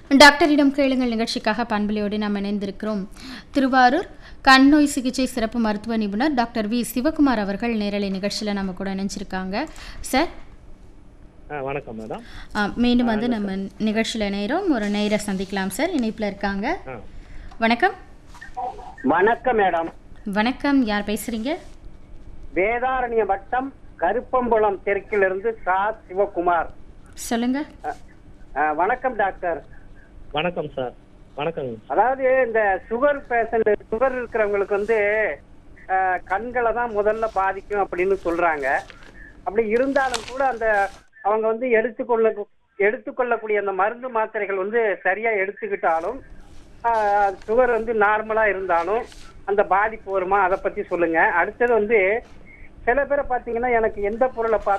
டாக்டரிடம் கேளுங்கள் நிகழ்ச்சிக்காக பண்பலையோடு நாம் இணைந்திருக்கிறோம் திருவாரூர் கண் நோய் சிகிச்சை சிறப்பு மருத்துவ நிபுணர் டாக்டர் வி சிவகுமார் அவர்கள் நேரலை நிகழ்ச்சியில் நம்ம கூட இணைஞ்சிருக்காங்க சார் ஆ வணக்கம் மேடம் ஆ, மீண்டும் வந்து நம்ம நிகழ்ச்சியில் இணைகிறோம் ஒரு நேர சந்திக்கலாம் சார் இணைப்பில் இருக்காங்க ஆ வணக்கம் வணக்கம் மேடம் வணக்கம் யார் பேசுறீங்க வேதாரண்ய வட்டம் கருப்பம்புலம் தெற்கிலிருந்து சா சிவகுமார் சொல்லுங்க அ, அ, வணக்கம் டாக்டர் வணக்கம் சார் வணக்கங்க அதாவது இந்த சுகர் பேஷண்ட் சுகர் இருக்கிறவங்களுக்கு வந்து அ, கண்களை தான் முதல்ல பாதிக்கும் அப்படின்னு சொல்றாங்க அப்படி இருந்தாலும் கூட அந்த அவங்க வந்து எடுத்துக்கொள்ள எடுத்துக்கொள்ளக்கூடிய அந்த மருந்து மாத்திரைகள் வந்து சரியா எடுத்துக்கிட்டாலும் சுகர் வந்து நார்மலா இருந்தாலும் அந்த பாதிப்பு வருமா அதை பத்தி சொல்லுங்க அடுத்தது வந்து சில பேரை பாத்தீங்கன்னா எனக்கு எந்த பொருளை